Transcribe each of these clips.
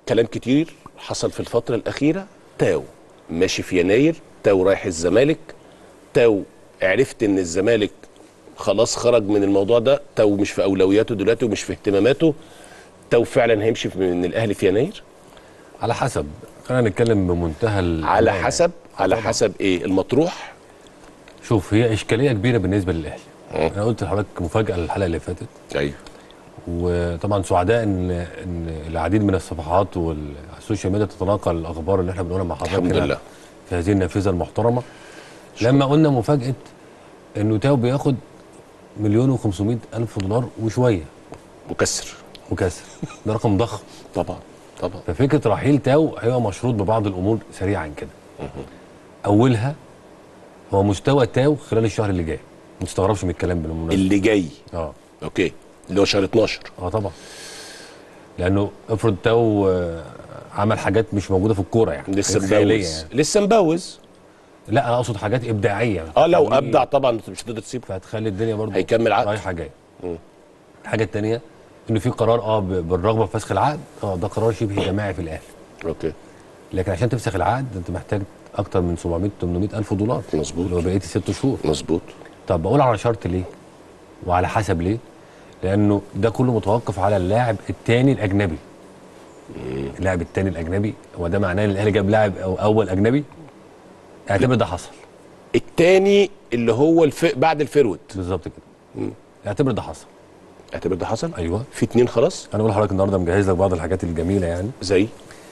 كلام كتير حصل في الفتره الاخيره تاو ماشي في يناير تاو رايح الزمالك تاو عرفت ان الزمالك خلاص خرج من الموضوع ده تاو مش في اولوياته دلوقتي ومش في اهتماماته تاو فعلا هيمشي من الاهلي في يناير على حسب خلينا نتكلم بمنتهى ال- على الأمانة. حسب على طبعاً. حسب ايه المطروح شوف هي اشكاليه كبيره بالنسبه للاهلي انا قلت لحضرتك مفاجاه الحلقه اللي فاتت ايوه وطبعا سعداء ان ان العديد من الصفحات والسوشيال ميديا تتناقل الاخبار اللي احنا بنقولها مع حضرتك الحمد هنا لله. في هذه النافذه المحترمه لما قلنا مفاجاه انه تاو بياخد مليون و500 الف دولار وشويه مكسر وكسر ده رقم ضخم طبعا طبعا ففكره رحيل تاو هيبقى مشروط ببعض الامور سريعا كده اولها هو مستوى تاو خلال الشهر اللي جاي ما تستغربش من الكلام بالمناسبه اللي جاي اه اوكي اللي هو شهر 12 اه طبعا لانه افرض تاو آه، عمل حاجات مش موجوده في الكوره يعني لسه حاجات خيالية مبوز يعني. لسه مبوز لا انا اقصد حاجات ابداعيه اه لو تخليه- ابدع طبعا انت مش هتقدر تسيبه فهتخلي الدنيا برضه هيكمل عقد. رايحه جايه الحاجه الثانيه انه في قرار اه ب- بالرغبه في فسخ العقد اه ده قرار شبه جماعي في الاهلي اوكي لكن عشان تفسخ العقد انت محتاج اكتر من 700 800 الف دولار مظبوط. اللي هو بقيه الست شهور مظبوط طب بقول على شرط ليه وعلى حسب ليه لانه ده كله متوقف على اللاعب الثاني الاجنبي اللاعب الثاني الاجنبي هو ده معناه ان الاهلي جاب لاعب أو اول اجنبي اعتبر ده حصل التاني اللي هو الف... بعد الفيرود بالظبط كده اعتبر ده حصل اعتبر ده حصل ايوه في اتنين خلاص انا بقول لحضرتك النهارده مجهز لك بعض الحاجات الجميله يعني زي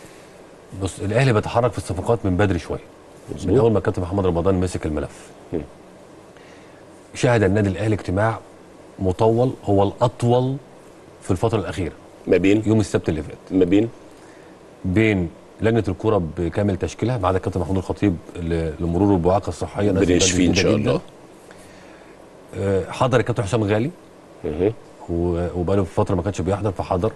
بص الاهلي بيتحرك في الصفقات من بدري شويه من اول ما كابتن محمد رمضان مسك الملف مم. شهد النادي الاهلي اجتماع مطول هو الاطول في الفتره الاخيره ما بين يوم السبت اللي فات ما بين بين لجنه الكوره بكامل تشكيلها بعد الكابتن محمود الخطيب ل- لمرور البعاقه الصحيه نازل بنعيش بدري فيه ان جدا شاء جدا. الله آه، حضر الكابتن حسام غالي مهم. و- وبقاله فتره ما كانش بيحضر فحضر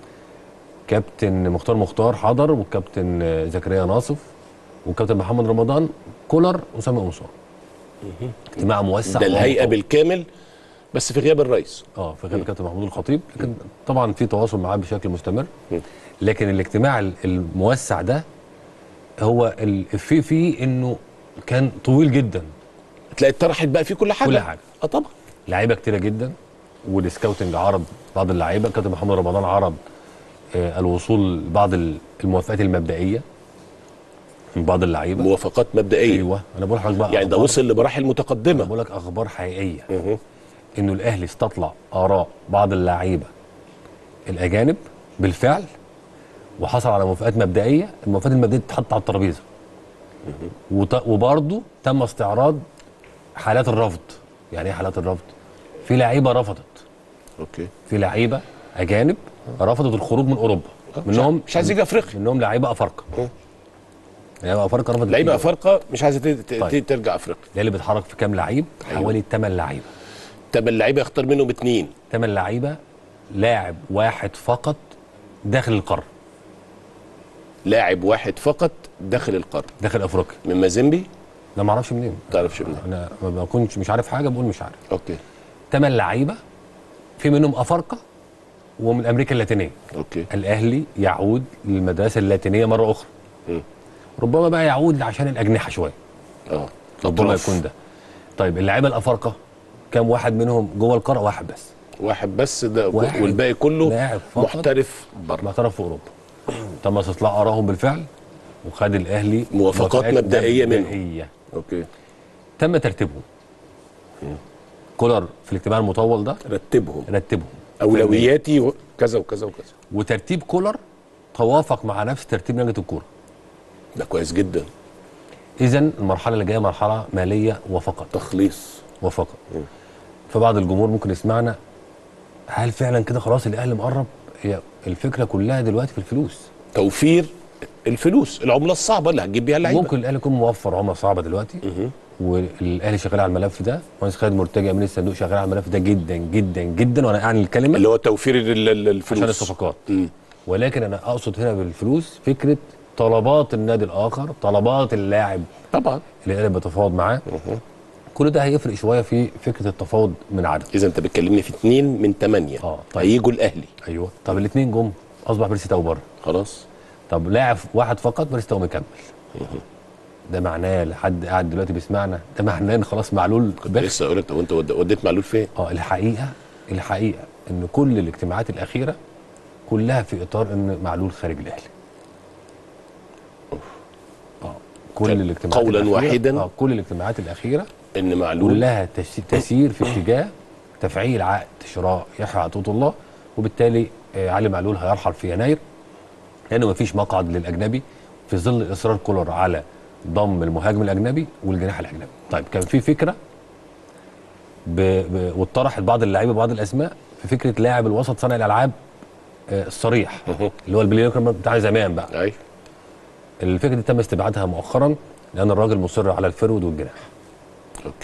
كابتن مختار مختار حضر والكابتن آه، زكريا ناصف والكابتن محمد رمضان كولر وسامي قمصان اجتماع موسع ده الهيئه ومطول. بالكامل بس في غياب الرئيس اه في غياب الكابتن محمود الخطيب لكن طبعا في تواصل معاه بشكل مستمر لكن الاجتماع ال- الموسع ده هو الافيه فيه انه كان طويل جدا تلاقي اتطرحت بقى فيه كل حاجه كل حاجة. اه طبعا لعيبه كتيره جدا والسكاوتنج عرض بعض اللعيبه كابتن محمد رمضان عرض آه، الوصول لبعض ال- الموافقات المبدئيه من بعض اللعيبه موافقات مبدئيه ايوه انا بقول لحضرتك بقى يعني ده أخبار- وصل لمراحل أنا متقدمه بقول لك اخبار حقيقيه مهم. انه الاهلي استطلع اراء بعض اللعيبه الاجانب بالفعل وحصل على موافقات مبدئيه الموافقات المبدئيه تتحط على الترابيزه وط- وبرضه تم استعراض حالات الرفض يعني ايه حالات الرفض في لعيبه رفضت اوكي في لعيبه اجانب رفضت الخروج من اوروبا منهم مش عايز يجي افريقيا منهم لعيبه افارقه لعيبه افارقه رفضت لعيبه الخروج. افارقه مش عايزه ت- ت- طيب. ترجع افريقيا الاهلي بيتحرك في كام لعيب حوالي 8 لعيبه طب اللعيبه يختار منهم اتنين 8 لعيبه لاعب واحد فقط داخل القاره لاعب واحد فقط داخل القاره داخل افريقيا من مازيمبي لا ما اعرفش منين ما تعرفش منين انا ما بكونش مش عارف حاجه بقول مش عارف اوكي 8 لعيبه في منهم افارقه ومن امريكا اللاتينيه اوكي الاهلي يعود للمدرسه اللاتينيه مره اخرى مم. ربما بقى يعود عشان الاجنحه شويه اه ربما أطراف. يكون ده طيب اللعيبه الافارقه كام واحد منهم جوه القاره واحد بس واحد بس ده واحد والباقي كله لاعب فقط. محترف بره معترف في اوروبا تم استطلاع ارائهم بالفعل وخد الاهلي موافقات مبدئية منهم. مبدئية. اوكي تم ترتيبهم كولر في الاجتماع المطول ده رتبهم رتبهم اولوياتي و- كذا وكذا وكذا وترتيب كولر توافق مع نفس ترتيب لجنه الكوره ده كويس جدا اذا المرحله اللي جايه مرحله ماليه وفقط تخليص وفقط فبعض الجمهور ممكن يسمعنا هل فعلا كده خلاص الاهلي مقرب هي الفكره كلها دلوقتي في الفلوس توفير الفلوس العمله الصعبه اللي هتجيب بيها اللعيبه ممكن الاهلي يكون موفر عمله صعبه دلوقتي والاهلي شغال على الملف ده مهندس خالد مرتجي امين الصندوق شغال على الملف ده جدا جدا جدا وانا اعني الكلمه اللي هو توفير ال- ال- الفلوس عشان الصفقات مم. ولكن انا اقصد هنا بالفلوس فكره طلبات النادي الاخر طلبات اللاعب طبعا اللي الاهلي بيتفاوض معاه كل ده هيفرق شويه في فكره التفاوض من عدد اذا انت بتكلمني في اتنين من ثمانيه اه طيب. هيجوا الاهلي ايوه طب الاثنين جم اصبح بيرسي تاو بره خلاص طب لاعب واحد فقط مارستو مكمل ده معناه لحد قاعد دلوقتي بيسمعنا ده معناه ان خلاص معلول كنت بخ لسه اقول لك طب انت ود- وديت معلول فين؟ اه الحقيقه الحقيقه ان كل الاجتماعات الاخيره كلها في اطار ان معلول خارج الاهلي اه كل كان الاجتماعات قولاً الأخيرة- واحداً اه كل الاجتماعات الاخيره ان معلول كلها تس- تسير في اتجاه تفعيل عقد شراء يحيى عطيه الله وبالتالي آه، علي معلول هيرحل في يناير لانه مفيش مقعد للاجنبي في ظل اصرار كولر على ضم المهاجم الاجنبي والجناح الاجنبي. طيب كان في فكره ب... ب... واتطرحت بعض اللعيبه بعض الاسماء في فكره لاعب الوسط صانع الالعاب آه، الصريح مه. اللي هو البلاي ميكر بتاع زمان بقى. ايوه الفكره دي تم استبعادها مؤخرا لان الراجل مصر على الفرود والجناح.